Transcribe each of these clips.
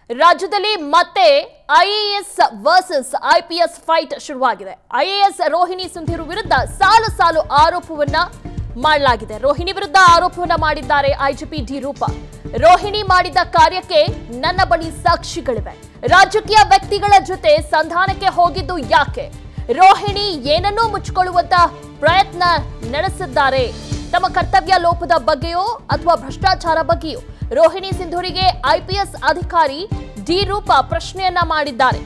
ರಾಜ್ಯದಲ್ಲಿ ಮತ್ತೆ IAS versus IPS fight ಶುರುವಾಗಿದೆ ಐಎಎಸ್ ರೋಹಿಣಿ ಸುಂಧಿರು ವಿರುದ್ಧ ಸಾಲು ಸಾಲು ಆರೋಪವನ್ನ ಮಾಡಲಾಗಿದೆ ರೋಹಿಣಿ ವಿರುದ್ಧ ಆರೋಪವನ್ನ ಮಾಡಿದ್ದಾರೆ ಐಜಿಪಿ ಡಿ ರೂಪ ರೋಹಿಣಿ ಮಾಡಿದ ಕಾರ್ಯಕ್ಕೆ ನನ್ನ ಬಳಿ ಸಾಕ್ಷಿಗಳಿವೆ ರಾಜಕೀಯ ವ್ಯಕ್ತಿಗಳ ಜೊತೆ ಸಂಧಾನಕ್ಕೆ ಹೋಗಿದ್ದು ಯಾಕೆ ರೋಹಿಣಿ ಏನನ್ನೂ ಮುಚ್ಚಿಕೊಳ್ಳುವಂತ ಪ್ರಯತ್ನ ನಡೆಸಿದ್ದಾರೆ ತಮ್ಮ ಕರ್ತವ್ಯ ಲೋಪದ ಬಗ್ಗೆಯೋ ಅಥವಾ ಭ್ರಷ್ಟಾಚಾರ ಬಗ್ಗೆಯೋ ರೋಹಿಣಿ ಸಿಂಧೂರಿಗೆ ಐಪಿಎಸ್ ಅಧಿಕಾರಿ ಡಿ ರೂಪ ಪ್ರಶ್ನೆಯನ್ನ ಮಾಡಿದ್ದಾರೆ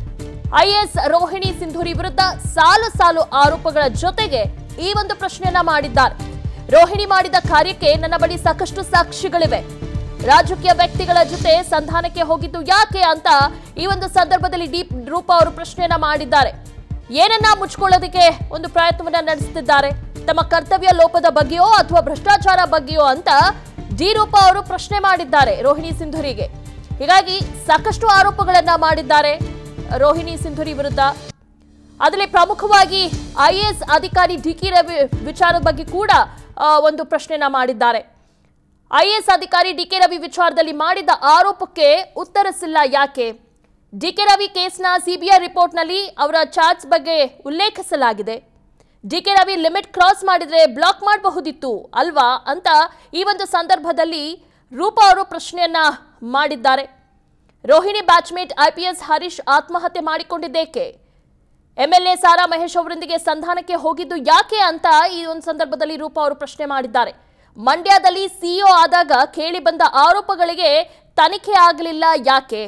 ಐಎಸ್ ರೋಹಿಣಿ ಸಿಂಧೂರಿ ವಿರುದ್ಧ ಸಾಲು ಸಾಲು ಆರೋಪಗಳ ಜೊತೆಗೆ ಈ ಒಂದು ಪ್ರಶ್ನೆಯನ್ನ ಮಾಡಿದ್ದಾರೆ ರೋಹಿಣಿ ಮಾಡಿದ ಕಾರ್ಯಕ್ಕೆ ನನ್ನ ಬಳಿ ಸಾಕಷ್ಟು ಸಾಕ್ಷಿಗಳಿವೆ ರಾಜಕೀಯ ವ್ಯಕ್ತಿಗಳ ಜೊತೆ ಸಂಧಾನಕ್ಕೆ ಹೋಗಿದ್ದು ಯಾಕೆ ಅಂತ ಈ ಒಂದು ಸಂದರ್ಭದಲ್ಲಿ ಡಿ ರೂಪ ಅವರು ಪ್ರಶ್ನೆಯನ್ನ ಮಾಡಿದ್ದಾರೆ ಏನನ್ನ ಮುಚ್ಕೊಳ್ಳೋದಕ್ಕೆ ಒಂದು ಪ್ರಯತ್ನವನ್ನ ನಡೆಸುತ್ತಿದ್ದಾರೆ ತಮ್ಮ ಕರ್ತವ್ಯ ಲೋಪದ ಬಗ್ಗೆಯೋ ಅಥವಾ ಭ್ರಷ್ಟಾಚಾರ ಬಗ್ಗೆಯೋ ಅಂತ ಡಿ ರೂಪ ಅವರು ಪ್ರಶ್ನೆ ಮಾಡಿದ್ದಾರೆ ರೋಹಿಣಿ ಸಿಂಧೂರಿಗೆ ಹೀಗಾಗಿ ಸಾಕಷ್ಟು ಆರೋಪಗಳನ್ನ ಮಾಡಿದ್ದಾರೆ ರೋಹಿಣಿ ಸಿಂಧೂರಿ ವಿರುದ್ಧ ಅದರಲ್ಲಿ ಪ್ರಮುಖವಾಗಿ ಐಎಎಸ್ ಅಧಿಕಾರಿ ಡಿ ಕೆ ರವಿ ವಿಚಾರದ ಬಗ್ಗೆ ಕೂಡ ಆ, ಒಂದು ಪ್ರಶ್ನೆನ ಮಾಡಿದ್ದಾರೆ ಐಎಎಸ್ ಅಧಿಕಾರಿ ಡಿ ಕೆ ರವಿ ವಿಚಾರದಲ್ಲಿ ಮಾಡಿದ ಆರೋಪಕ್ಕೆ ಉತ್ತರಿಸಿಲ್ಲ ಯಾಕೆ ಡಿ ಕೆ ರವಿ ಕೇಸ್ನ ಸಿಬಿಐ ರಿಪೋರ್ಟ್ನಲ್ಲಿ ಅವರ ಚಾರ್ಜ್ ಬಗ್ಗೆ ಉಲ್ಲೇಖಿಸಲಾಗಿದೆ D K Ravi limit cross ಮಾಡಿದ್ರೆ ಬ್ಲಾಕ್ ಮಾಡಬಹುದಿತ್ತು ಅಲ್ವಾ ಅಂತ ಈ ಒಂದು ಸಂದರ್ಭದಲ್ಲಿ ರೂಪಾ ಅವರು ಪ್ರಶ್ನೆಯನ್ನ ಮಾಡಿದ್ದಾರೆ ರೋಹಿಣಿ ಬ್ಯಾಚ್ಮೇಟ್ ಐಪಿಎಸ್ ಹರೀಶ್ ಆತ್ಮಹತ್ಯೆ ಮಾಡಿಕೊಂಡಿದ್ದೇಕೆ ಎಂಎಲ್ಎ ಸಾರಾ ಮಹೇಶ್ ಅವರೊಂದಿಗೆ ಸಂಧಾನಕ್ಕೆ ಹೋಗಿದ್ದು ಯಾಕೆ ಅಂತ ಈ ಒಂದು ಸಂದರ್ಭದಲ್ಲಿ ರೂಪಾ ಅವರು ಪ್ರಶ್ನೆ ಮಾಡಿದ್ದಾರೆ ಮಂಡ್ಯದಲ್ಲಿ ಸಿಇಒ ಆದಾಗ ಕೇಳಿ ಬಂದ ಆರೋಪಗಳಿಗೆ ತನಿಖೆ ಆಗಲಿಲ್ಲ ಯಾಕೆ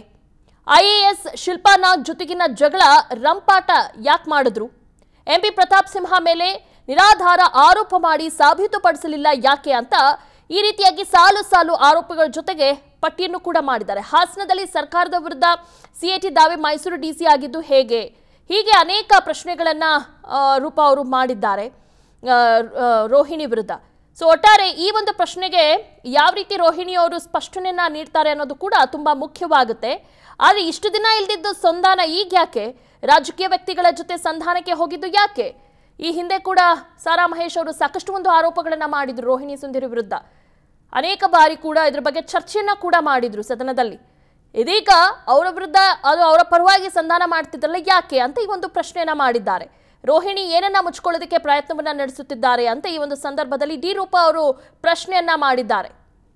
ಐಎಎಸ್ ಶಿಲ್ಪಾ ನಾಗ್ ಜೊತೆಗಿನ ಜಗಳ ರಂಪಾಟ ಯಾಕೆ ಮಾಡಿದ್ರು ಎಂಪಿ ಪ್ರತಾಪ್ ಸಿಂಹ ಮೇಲೆ ನಿರಾಧಾರ ಆರೋಪ ಮಾಡಿ ಸಾಬೀತುಪಡಿಸಲಿಲ್ಲ ಯಾಕೆ ಅಂತ ಈ ರೀತಿಯಾಗಿ ಸಾಲು ಸಾಲು ಆರೋಪಗಳ ಜೊತೆಗೆ ಪಟ್ಟಿಯನ್ನು ಕೂಡ ಮಾಡಿದ್ದಾರೆ ಹಾಸನದಲ್ಲಿ ಸರ್ಕಾರದ ವಿರುದ್ಧ ಸಿಎಟಿ ದಾವೆ ಮೈಸೂರು ಡಿಸಿ ಆಗಿದ್ದು ಹೇಗೆ ಹೀಗೆ ಅನೇಕ ಪ್ರಶ್ನೆಗಳನ್ನ ಆ, ರೂಪಾ ಅವರು ಮಾಡಿದ್ದಾರೆ ಆ, ಆ, ರೋಹಿಣಿ ವಿರುದ್ಧ ಸೊ ಒಟ್ಟಾರೆ ಈ ಒಂದು ಪ್ರಶ್ನೆಗೆ ಯಾವ ರೀತಿ ರೋಹಿಣಿ ಅವರು ಸ್ಪಷ್ಟನೆಯನ್ನ ನೀಡ್ತಾರೆ ಅನ್ನೋದು ಕೂಡ ತುಂಬಾ ಮುಖ್ಯವಾಗುತ್ತೆ ಆದರೆ ಇಷ್ಟು ದಿನ ಇಲ್ದಿದ್ದು ಸಂಧಾನ ಈಗ ಯಾಕೆ ರಾಜಕೀಯ ವ್ಯಕ್ತಿಗಳ ಜೊತೆ ಸಂಧಾನಕ್ಕೆ ಹೋಗಿದ್ದು ಯಾಕೆ ಈ ಹಿಂದೆ ಕೂಡ ಸಾರಾ ಮಹೇಶ್ ಅವರು ಸಾಕಷ್ಟು ಒಂದು ಆರೋಪಗಳನ್ನ ಮಾಡಿದ್ರು ರೋಹಿಣಿ ಸುಂದರಿ ವಿರುದ್ಧ ಅನೇಕ ಬಾರಿ ಕೂಡ ಇದ್ರ ಬಗ್ಗೆ ಚರ್ಚೆಯನ್ನ ಕೂಡ ಮಾಡಿದ್ರು ಸದನದಲ್ಲಿ ಇದೀಗ ಅವರ ವಿರುದ್ಧ ಅದು ಅವರ ಪರವಾಗಿ ಸಂಧಾನ ಮಾಡ್ತಿದ್ದಲ್ಲ ಯಾಕೆ ಅಂತ ಈ ಒಂದು ಪ್ರಶ್ನೆಯನ್ನ ಮಾಡಿದ್ದಾರೆ ರೋಹಿಣಿ ಏನನ್ನ ಮುಚ್ಕೊಳ್ಳೋದಕ್ಕೆ ಪ್ರಯತ್ನವನ್ನ ನಡೆಸುತ್ತಿದ್ದಾರೆ ಅಂತ ಈ ಒಂದು ಸಂದರ್ಭದಲ್ಲಿ ಡಿ ರೂಪ ಅವರು ಪ್ರಶ್ನೆಯನ್ನ ಮಾಡಿದ್ದಾರೆ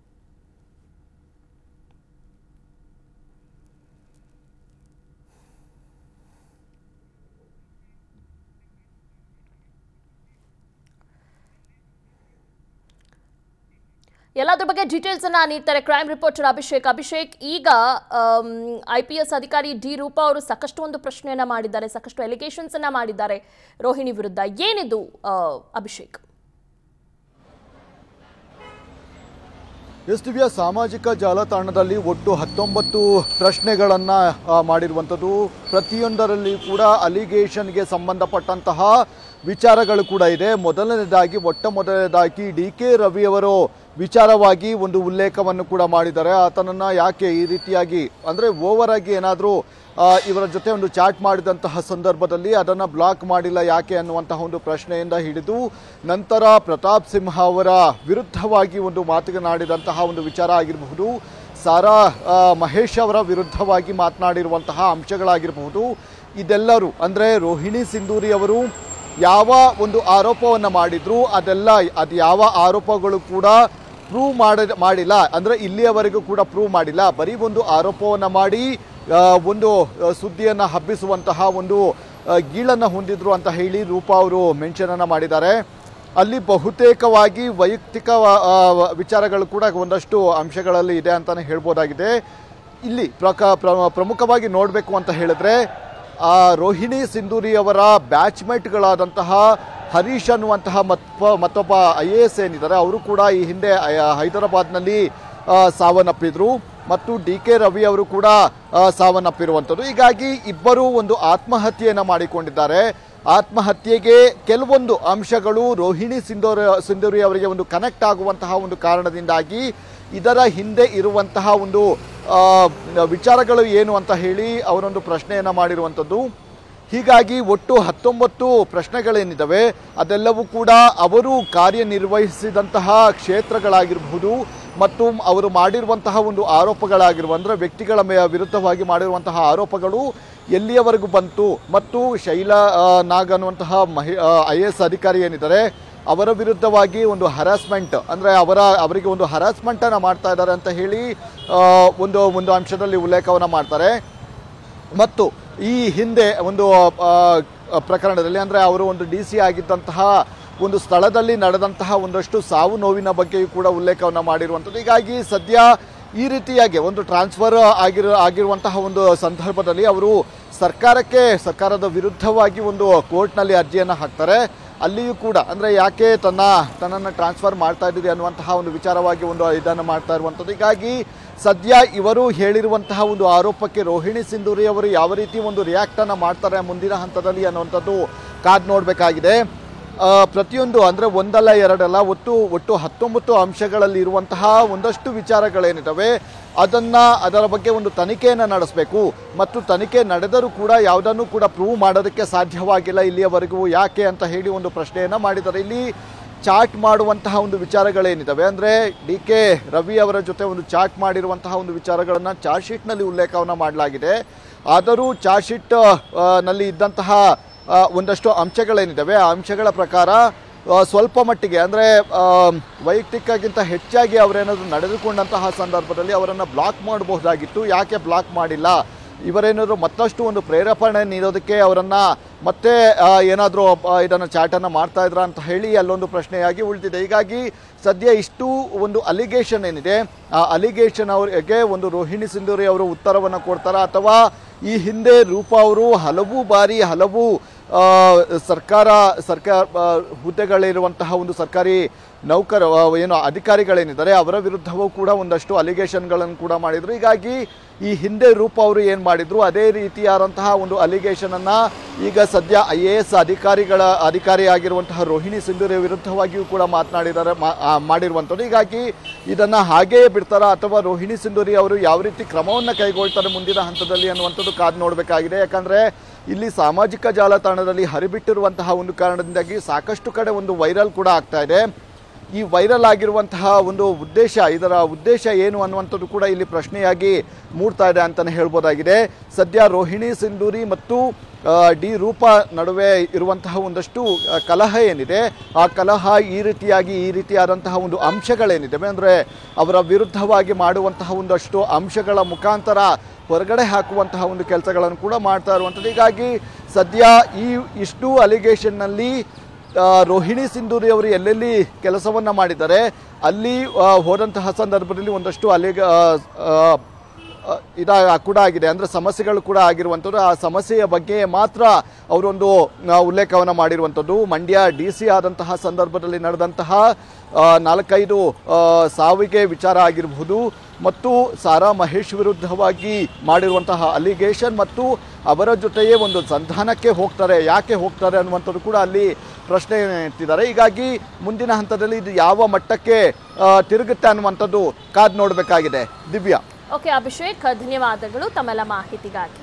ಎಲ್ಲದ್ರ ಬಗ್ಗೆ ಡೀಟೇಲ್ಸ್ ಅನ್ನ ನೀಡ್ತಾರೆ ಕ್ರೈಮ್ ರಿಪೋರ್ಟರ್ ಅಭಿಷೇಕ್ ಅಭಿಷೇಕ್ ಈಗ ಐ ಪಿ ಎಸ್ ಅಧಿಕಾರಿ ಡಿ ರೂಪಾ ಅವರು ಸಾಕಷ್ಟು ಒಂದು ಪ್ರಶ್ನೆಯನ್ನ ಮಾಡಿದ್ದಾರೆ ಸಾಕಷ್ಟು ಎಲಿಗೇಷನ್ಸ್ ಅನ್ನ ಮಾಡಿದ್ದಾರೆ ರೋಹಿಣಿ ವಿರುದ್ಧ ಏನಿದು ಆ, ಅಭಿಷೇಕ್ ಎಸ್ ಟಿವಿಯ ಸಾಮಾಜಿಕ ಜಾಲತಾಣದಲ್ಲಿ ಒಟ್ಟು ಹತ್ತೊಂಬತ್ತು ಪ್ರಶ್ನೆಗಳನ್ನು ಮಾಡಿರುವಂಥದ್ದು ಪ್ರತಿಯೊಂದರಲ್ಲಿ ಕೂಡ ಅಲಿಗೇಷನ್ಗೆ ಸಂಬಂಧಪಟ್ಟಂತಹ ವಿಚಾರಗಳು ಕೂಡ ಇದೆ ಮೊದಲನೇದಾಗಿ ಮೊಟ್ಟ ಮೊದಲನೇದಾಗಿ ಡಿ ಕೆ ರವಿಯವರು ವಿಚಾರವಾಗಿ ಒಂದು ಉಲ್ಲೇಖವನ್ನು ಕೂಡ ಮಾಡಿದ್ದಾರೆ ಆತನನ್ನು ಯಾಕೆ ಈ ರೀತಿಯಾಗಿ ಅಂದರೆ ಓವರ್ ಆಗಿ ಏನಾದರೂ ಇವರ ಜೊತೆ ಒಂದು ಚಾಟ್ ಮಾಡಿದಂತಹ ಸಂದರ್ಭದಲ್ಲಿ ಅದನ್ನು ಬ್ಲಾಕ್ ಮಾಡಿಲ್ಲ ಯಾಕೆ ಅನ್ನುವಂತಹ ಒಂದು ಪ್ರಶ್ನೆಯಿಂದ ಹಿಡಿದು ನಂತರ ಪ್ರತಾಪ್ ಸಿಂಹ ಅವರ ವಿರುದ್ಧವಾಗಿ ಒಂದು ಮಾತನಾಡಿದಂತಹ ಒಂದು ವಿಚಾರ ಆಗಿರಬಹುದು ಸಾರಾ ಆ, ಮಹೇಶ್ ಅವರ ವಿರುದ್ಧವಾಗಿ ಮಾತನಾಡಿರುವಂತಹ ಅಂಶಗಳಾಗಿರಬಹುದು ಇದೆಲ್ಲರೂ ಅಂದರೆ ರೋಹಿಣಿ ಸಿಂಧೂರಿ ಅವರು ಯಾವ ಒಂದು ಆರೋಪವನ್ನು ಮಾಡಿದ್ರು ಅದೆಲ್ಲ ಅದು ಯಾವ ಆರೋಪಗಳು ಕೂಡ ಪ್ರೂವ್ ಮಾಡ ಮಾಡಿಲ್ಲ ಅಂದರೆ ಇಲ್ಲಿಯವರೆಗೂ ಕೂಡ ಪ್ರೂವ್ ಮಾಡಿಲ್ಲ ಬರೀ ಒಂದು ಆರೋಪವನ್ನು ಮಾಡಿ ಆ, ಒಂದು ಆ, ಸುದ್ದಿಯನ್ನು ಹಬ್ಬಿಸುವಂತಹ ಒಂದು ಆ, ಗೀಳನ್ನು ಹೊಂದಿದ್ರು ಅಂತ ಹೇಳಿ ರೂಪಾ ಅವರು ಮೆನ್ಷನನ್ನು ಮಾಡಿದ್ದಾರೆ ಅಲ್ಲಿ ಬಹುತೇಕವಾಗಿ ವೈಯಕ್ತಿಕ ಆ, ವಿಚಾರಗಳು ಕೂಡ ಒಂದಷ್ಟು ಅಂಶಗಳಲ್ಲಿ ಇದೆ ಅಂತಲೇ ಹೇಳ್ಬೋದಾಗಿದೆ ಇಲ್ಲಿ ಪ್ರಕ ಪ್ರ- ಪ್ರಮುಖವಾಗಿ ನೋಡಬೇಕು ಅಂತ ಹೇಳಿದ್ರೆ ಆ ರೋಹಿಣಿ ಸಿಂಧೂರಿ ಅವರ ಬ್ಯಾಚ್ಮೇಟ್ಗಳಾದಂತಹ ಹರೀಶ್ ಅನ್ನುವಂತಹ ಮತ್ವ ಮತ್ತೊಬ್ಬ ಐ ಎ ಎಸ್ ಏನಿದ್ದಾರೆ ಅವರು ಕೂಡ ಈ ಹಿಂದೆ ಐ- ಹೈದರಾಬಾದ್ನಲ್ಲಿ ಆ, ಸಾವನ್ನಪ್ಪಿದ್ರು ಮತ್ತು ಡಿ ಕೆ ರವಿ ಅವರು ಕೂಡ ಆ, ಸಾವನ್ನಪ್ಪಿರುವಂಥದ್ದು ಹೀಗಾಗಿ ಇಬ್ಬರು ಒಂದು ಆತ್ಮಹತ್ಯೆಯನ್ನು ಮಾಡಿಕೊಂಡಿದ್ದಾರೆ ಆತ್ಮಹತ್ಯೆಗೆ ಕೆಲವೊಂದು ಅಂಶಗಳು ರೋಹಿಣಿ ಸಿಂಧೂರಿ ಸಿಂಧೂರಿ ಅವರಿಗೆ ಒಂದು ಕನೆಕ್ಟ್ ಆಗುವಂತಹ ಒಂದು ಕಾರಣದಿಂದಾಗಿ ಇದರ ಹಿಂದೆ ಇರುವಂತಹ ಒಂದು ಆ, ವಿಚಾರಗಳು ಏನು ಅಂತ ಹೇಳಿ ಅವರೊಂದು ಪ್ರಶ್ನೆಯನ್ನು ಮಾಡಿರುವಂಥದ್ದು ಹೀಗಾಗಿ ಒಟ್ಟು ಹತ್ತೊಂಬತ್ತು ಪ್ರಶ್ನೆಗಳೇನಿದ್ದಾವೆ ಅದೆಲ್ಲವೂ ಕೂಡ ಅವರು ಕಾರ್ಯನಿರ್ವಹಿಸಿದಂತಹ ಕ್ಷೇತ್ರಗಳಾಗಿರಬಹುದು ಮತ್ತು ಅವರು ಮಾಡಿರುವಂತಹ ಒಂದು ಆರೋಪಗಳಾಗಿರುವ ಅಂದರೆ ವ್ಯಕ್ತಿಗಳ ಮೇ ವಿರುದ್ಧವಾಗಿ ಮಾಡಿರುವಂತಹ ಆರೋಪಗಳು ಎಲ್ಲಿಯವರೆಗೂ ಬಂತು ಮತ್ತು ಶೈಲಾ ಆ, ನಾಗ್ ಅನ್ನುವಂತಹ ಮಹಿ ಐ ಎ ಎಸ್ ಅಧಿಕಾರಿ ಏನಿದ್ದಾರೆ ಅವರ ವಿರುದ್ಧವಾಗಿ ಒಂದು ಹರಾಸ್ಮೆಂಟ್ ಅಂದರೆ ಅವರ ಅವರಿಗೆ ಒಂದು ಹರಾಸ್ಮೆಂಟನ್ನು ಮಾಡ್ತಾ ಇದ್ದಾರೆ ಅಂತ ಹೇಳಿ ಆ, ಒಂದು ಒಂದು ಅಂಶದಲ್ಲಿ ಉಲ್ಲೇಖವನ್ನು ಮಾಡ್ತಾರೆ ಮತ್ತು ಈ ಹಿಂದೆ ಒಂದು ಆ, ಪ್ರಕರಣದಲ್ಲಿ ಅಂದರೆ ಅವರು ಒಂದು ಡಿ ಸಿ ಆಗಿದ್ದಂತಹ ಒಂದು ಸ್ಥಳದಲ್ಲಿ ನಡೆದಂತಹ ಒಂದಷ್ಟು ಸಾವು ನೋವಿನ ಬಗ್ಗೆಯೂ ಕೂಡ ಉಲ್ಲೇಖವನ್ನು ಮಾಡಿರುವಂಥದ್ದು ಹೀಗಾಗಿ ಸದ್ಯ ಈ ರೀತಿಯಾಗಿ ಒಂದು ಟ್ರಾನ್ಸ್ಫರ್ ಆಗಿರೋ ಆಗಿರುವಂತಹ ಒಂದು ಸಂದರ್ಭದಲ್ಲಿ ಅವರು ಸರ್ಕಾರಕ್ಕೆ ಸರ್ಕಾರದ ವಿರುದ್ಧವಾಗಿ ಒಂದು ಕೋರ್ಟ್ನಲ್ಲಿ ಅರ್ಜಿಯನ್ನು ಹಾಕ್ತಾರೆ ಅಲ್ಲಿಯೂ ಕೂಡ ಅಂದರೆ ಯಾಕೆ ತನ್ನ ತನ್ನನ್ನು ಟ್ರಾನ್ಸ್ಫರ್ ಮಾಡ್ತಾ ಇದ್ದೀರಿ ಅನ್ನುವಂತಹ ಒಂದು ವಿಚಾರವಾಗಿ ಒಂದು ಇದನ್ನು ಮಾಡ್ತಾ ಇರುವಂಥದ್ದು ಹೀಗಾಗಿ ಸದ್ಯ ಇವರು ಹೇಳಿರುವಂತಹ ಒಂದು ಆರೋಪಕ್ಕೆ ರೋಹಿಣಿ ಸಿಂಧೂರಿ ಅವರು ಯಾವ ರೀತಿ ಒಂದು ರಿಯಾಕ್ಟನ್ನು ಮಾಡ್ತಾರೆ ಮುಂದಿನ ಹಂತದಲ್ಲಿ ಅನ್ನುವಂಥದ್ದು ಕಾದು ನೋಡಬೇಕಾಗಿದೆ ಆ, ಪ್ರತಿಯೊಂದು ಅಂದರೆ ಒಂದಲ್ಲ ಎರಡಲ್ಲ ಒಟ್ಟು ಒಟ್ಟು ಹತ್ತೊಂಬತ್ತು ಅಂಶಗಳಲ್ಲಿ ಇರುವಂತಹ ಒಂದಷ್ಟು ವಿಚಾರಗಳೇನಿದ್ದಾವೆ ಅದನ್ನು ಅದರ ಬಗ್ಗೆ ಒಂದು ತನಿಖೆಯನ್ನು ನಡೆಸಬೇಕು ಮತ್ತು ತನಿಖೆ ನಡೆದರೂ ಕೂಡ ಯಾವುದನ್ನು ಕೂಡ ಪ್ರೂವ್ ಮಾಡೋದಕ್ಕೆ ಸಾಧ್ಯವಾಗಿಲ್ಲ ಇಲ್ಲಿಯವರೆಗೂ ಯಾಕೆ ಅಂತ ಹೇಳಿ ಒಂದು ಪ್ರಶ್ನೆಯನ್ನು ಮಾಡಿದ್ದಾರೆ ಇಲ್ಲಿ ಚಾಟ್ ಮಾಡುವಂತಹ ಒಂದು ವಿಚಾರಗಳೇನಿದ್ದಾವೆ ಅಂದರೆ ಡಿ ಕೆ ರವಿ ಅವರ ಜೊತೆ ಒಂದು ಚಾಟ್ ಮಾಡಿರುವಂತಹ ಒಂದು ವಿಚಾರಗಳನ್ನು ಚಾರ್ಜ್ ಶೀಟ್ನಲ್ಲಿ ಉಲ್ಲೇಖವನ್ನು ಮಾಡಲಾಗಿದೆ ಆದರೂ ಚಾರ್ಜ್ ಶೀಟ್ ಆ, ನಲ್ಲಿ ಇದ್ದಂತಹ ಆ, ಒಂದಷ್ಟು ಅಂಶಗಳೇನಿದ್ದಾವೆ ಆ ಅಂಶಗಳ ಪ್ರಕಾರ ಆ, ಸ್ವಲ್ಪ ಮಟ್ಟಿಗೆ ಅಂದರೆ ವೈಯಕ್ತಿಕಕ್ಕಿಂತ ಹೆಚ್ಚಾಗಿ ಅವರೇನಾದರೂ ನಡೆದುಕೊಂಡಂತಹ ಸಂದರ್ಭದಲ್ಲಿ ಅವರನ್ನು ಬ್ಲಾಕ್ ಮಾಡಬಹುದಾಗಿತ್ತು ಯಾಕೆ ಬ್ಲಾಕ್ ಮಾಡಿಲ್ಲ ಇವರೇನಾದರೂ ಮತ್ತಷ್ಟು ಒಂದು ಪ್ರೇರೇಪಣೆ ನೀಡೋದಕ್ಕೆ ಅವರನ್ನು ಮತ್ತೆ ಏನಾದರೂ ಇದನ್ನು ಚಾಟನ್ನು ಮಾಡ್ತಾ ಇದ್ರ ಅಂತ ಹೇಳಿ ಅಲ್ಲೊಂದು ಪ್ರಶ್ನೆಯಾಗಿ ಉಳಿದಿದೆ ಹೀಗಾಗಿ ಸದ್ಯ ಇಷ್ಟು ಒಂದು ಅಲಿಗೇಷನ್ ಏನಿದೆ ಆ ಅಲಿಗೇಷನ್ ಅವರಿಗೆ ಒಂದು ರೋಹಿಣಿ ಸಿಂಧೂರಿ ಅವರು ಉತ್ತರವನ್ನು ಕೊಡ್ತಾರಾ ಅಥವಾ ಈ ಹಿಂದೆ ರೂಪಾ ಅವರು ಹಲವು ಬಾರಿ ಹಲವು ಆ, ಸರ್ಕಾರ ಸರ್ಕಾರ ಆ, ಹುದ್ದೆಗಳಿರುವಂತಹ ಒಂದು ಸರ್ಕಾರಿ ನೌಕರ ಆ, ಏನು ಅಧಿಕಾರಿಗಳೇನಿದ್ದಾರೆ ಅವರ ವಿರುದ್ಧವೂ ಕೂಡ ಒಂದಷ್ಟು ಅಲಿಗೇಷನ್ಗಳನ್ನು ಕೂಡ ಮಾಡಿದ್ರು ಹೀಗಾಗಿ ಈ ಹಿಂದೆ ರೂಪ ಅವರು ಏನು ಮಾಡಿದ್ರು ಅದೇ ರೀತಿಯಾದಂತಹ ಒಂದು ಅಲಿಗೇಷನ್ ಅನ್ನ ಈಗ ಸದ್ಯ ಐ ಎ ಎಸ್ ಅಧಿಕಾರಿಗಳ ಅಧಿಕಾರಿಯಾಗಿರುವಂತಹ ರೋಹಿಣಿ ಸಿಂಧೂರಿ ವಿರುದ್ಧವಾಗಿಯೂ ಕೂಡ ಮಾತನಾಡಿದ್ದಾರೆ ಮಾ- ಆ, ಮಾಡಿರುವಂಥದ್ದು ಹೀಗಾಗಿ ಇದನ್ನ ಹಾಗೆಯೇ ಬಿಡ್ತಾರಾ ಅಥವಾ ರೋಹಿಣಿ ಸಿಂಧೂರಿ ಅವರು ಯಾವ ರೀತಿ ಕ್ರಮವನ್ನು ಕೈಗೊಳ್ತಾರೆ ಮುಂದಿನ ಹಂತದಲ್ಲಿ ಅನ್ನುವಂಥದ್ದು ಕಾದು ನೋಡಬೇಕಾಗಿದೆ ಯಾಕಂದ್ರೆ ಇಲ್ಲಿ ಸಾಮಾಜಿಕ ಜಾಲತಾಣದಲ್ಲಿ ಹರಿಬಿಟ್ಟಿರುವಂತಹ ಒಂದು ಕಾರಣದಿಂದಾಗಿ ಸಾಕಷ್ಟು ಕಡೆ ಒಂದು ವೈರಲ್ ಕೂಡ ಆಗ್ತಾ ಇದೆ ಈ ವೈರಲ್ ಆಗಿರುವಂತಹ ಒಂದು ಉದ್ದೇಶ ಇದರ ಉದ್ದೇಶ ಏನು ಅನ್ನುವಂಥದ್ದು ಕೂಡ ಇಲ್ಲಿ ಪ್ರಶ್ನೆಯಾಗಿ ಮೂಡ್ತಾ ಇದೆ ಅಂತಲೇ ಹೇಳ್ಬೋದಾಗಿದೆ ಸದ್ಯ ರೋಹಿಣಿ ಸಿಂಧೂರಿ ಮತ್ತು ಆ, ಡಿ ರೂಪ ನಡುವೆ ಇರುವಂತಹ ಒಂದಷ್ಟು ಆ, ಕಲಹ ಏನಿದೆ ಆ ಕಲಹ ಈ ರೀತಿಯಾಗಿ ಈ ರೀತಿಯಾದಂತಹ ಒಂದು ಅಂಶಗಳೇನಿದೆ ಅಂದರೆ ಅವರ ವಿರುದ್ಧವಾಗಿ ಮಾಡುವಂತಹ ಒಂದಷ್ಟು ಅಂಶಗಳ ಮುಖಾಂತರ ಹೊರಗಡೆ ಹಾಕುವಂತಹ ಒಂದು ಕೆಲಸಗಳನ್ನು ಕೂಡ ಮಾಡ್ತಾ ಇರುವಂಥದ್ದು ಹೀಗಾಗಿ ಸದ್ಯ ಈ ಇಷ್ಟು ಅಲಿಗೇಷನ್ನಲ್ಲಿ ಆ, ರೋಹಿಣಿ ಸಿಂಧೂರಿ ಅವರು ಎಲ್ಲೆಲ್ಲಿ ಕೆಲಸವನ್ನ ಮಾಡಿದ್ದಾರೆ ಅಲ್ಲಿ ಆ, ಹೋದಂತಹ ಸಂದರ್ಭದಲ್ಲಿ ಒಂದಷ್ಟು ಅಲಿಗ ಆ, ಆ, ಆ, ಇದ ಕೂಡ ಆಗಿದೆ ಅಂದರೆ ಸಮಸ್ಯೆಗಳು ಕೂಡ ಆಗಿರುವಂಥದ್ದು ಆ ಸಮಸ್ಯೆಯ ಬಗ್ಗೆ ಮಾತ್ರ ಅವರೊಂದು ಆ, ಉಲ್ಲೇಖವನ್ನು ಮಾಡಿರುವಂಥದ್ದು ಮಂಡ್ಯ ಡಿ ಸಿ ಆದಂತಹ ಸಂದರ್ಭದಲ್ಲಿ ನಡೆದಂತಹ ಆ, ನಾಲ್ಕೈದು ಆ, ಸಾವಿಗೆ ವಿಚಾರ ಆಗಿರಬಹುದು ಮತ್ತು ಸಾರಾ ಮಹೇಶ್ ವಿರುದ್ಧವಾಗಿ ಮಾಡಿರುವಂತಹ ಅಲಿಗೇಷನ್ ಮತ್ತು ಅವರ ಜೊತೆಯೇ ಒಂದು ಸಂಧಾನಕ್ಕೆ ಹೋಗ್ತಾರೆ ಯಾಕೆ ಹೋಗ್ತಾರೆ ಅನ್ನುವಂಥದ್ದು ಕೂಡ ಅಲ್ಲಿ ಪ್ರಶ್ನೆ ಎತ್ತಿದ್ದಾರೆ ಹೀಗಾಗಿ ಮುಂದಿನ ಹಂತದಲ್ಲಿ ಇದು ಯಾವ ಮಟ್ಟಕ್ಕೆ ಆ, ತಿರುಗುತ್ತೆ ಅನ್ನುವಂಥದ್ದು ಕಾದು ನೋಡಬೇಕಾಗಿದೆ ದಿವ್ಯಾ ಓಕೆ ಅಭಿಷೇಕ್ ಧನ್ಯವಾದಗಳು ತಮ್ಮೆಲ್ಲ ಮಾಹಿತಿಗಾಗಿ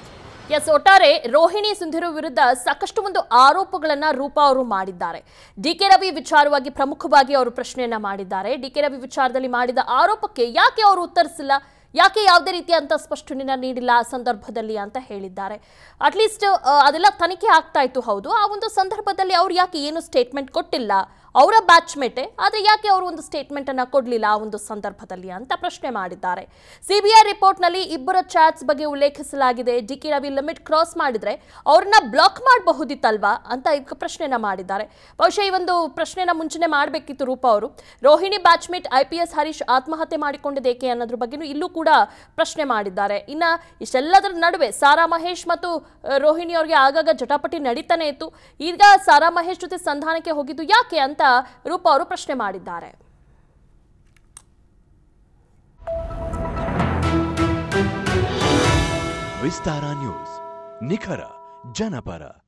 ಎಸ್ ಒಟ್ಟಾರೆ ರೋಹಿಣಿ ಸುಂದಿರು ವಿರುದ್ಧ ಸಾಕಷ್ಟು ಒಂದು ಆರೋಪಗಳನ್ನ ರೂಪಾ ಅವರು ಮಾಡಿದ್ದಾರೆ ಡಿ ಕೆ ರವಿ ವಿಚಾರವಾಗಿ ಪ್ರಮುಖವಾಗಿ ಅವರು ಪ್ರಶ್ನೆಯನ್ನ ಮಾಡಿದ್ದಾರೆ ಡಿ ಕೆ ರವಿ ವಿಚಾರದಲ್ಲಿ ಮಾಡಿದ ಆರೋಪಕ್ಕೆ ಯಾಕೆ ಅವರು ಉತ್ತರಿಸಿಲ್ಲ ಯಾಕೆ ಯಾವುದೇ ರೀತಿಯಂತ ಸ್ಪಷ್ಟನೆಯನ್ನ ನೀಡಿಲ್ಲ ಆ ಸಂದರ್ಭದಲ್ಲಿ ಅಂತ ಹೇಳಿದ್ದಾರೆ ಅಟ್ಲೀಸ್ಟ್ ಅದೆಲ್ಲ ತನಿಖೆ ಆಗ್ತಾ ಇತ್ತು ಹೌದು ಆ ಒಂದು ಸಂದರ್ಭದಲ್ಲಿ ಅವ್ರು ಯಾಕೆ ಏನು ಸ್ಟೇಟ್ಮೆಂಟ್ ಕೊಟ್ಟಿಲ್ಲ ಅವರ ಬ್ಯಾಚ್ಮೇಟೆ ಆದರೆ ಯಾಕೆ ಅವರು ಒಂದು ಸ್ಟೇಟ್ಮೆಂಟ್ ಅನ್ನ ಕೊಡಲಿಲ್ಲ ಆ ಒಂದು ಸಂದರ್ಭದಲ್ಲಿ ಅಂತ ಪ್ರಶ್ನೆ ಮಾಡಿದ್ದಾರೆ ಸಿಬಿಐ ರಿಪೋರ್ಟ್ನಲ್ಲಿ ಇಬ್ಬರ ಚಾಟ್ಸ್ ಬಗ್ಗೆ ಉಲ್ಲೇಖಿಸಲಾಗಿದೆ D K Ravi limit cross ಮಾಡಿದ್ರೆ ಅವ್ರನ್ನ ಬ್ಲಾಕ್ ಮಾಡಬಹುದಿತ್ತಲ್ವಾ ಅಂತ ಈಗ ಪ್ರಶ್ನೆನ ಮಾಡಿದ್ದಾರೆ ಬಹುಶಃ ಈ ಒಂದು ಪ್ರಶ್ನೆನ ಮುಂಚೆನೆ ಮಾಡಬೇಕಿತ್ತು ರೂಪ ಅವರು Rohini batchmate I P S Harish ಆತ್ಮಹತ್ಯೆ ಮಾಡಿಕೊಂಡಿದ್ದೇಕೆ ಅನ್ನೋದ್ರ ಬಗ್ಗೆನೂ ಇಲ್ಲೂ ಕೂಡ ಪ್ರಶ್ನೆ ಮಾಡಿದ್ದಾರೆ ಇನ್ನ ಇಷ್ಟೆಲ್ಲದರ ನಡುವೆ ಸಾರಾ ಮಹೇಶ್ ಮತ್ತು ಆ, ರೋಹಿಣಿ ಅವರಿಗೆ ಆಗಾಗ ಜಟಾಪಟಿ ನಡೀತಾನೆ ಇತ್ತು ಈಗ ಸಾರಾ ಮಹೇಶ್ ಜೊತೆ ಸಂಧಾನಕ್ಕೆ ಹೋಗಿದ್ದು ಯಾಕೆ ಅಂತ ರೂಪ ಅವರು ಪ್ರಶ್ನೆ ಮಾಡಿದ್ದಾರೆ ವಿಸ್ತಾರ ನ್ಯೂಸ್ ನಿಖರ ಜನಪರ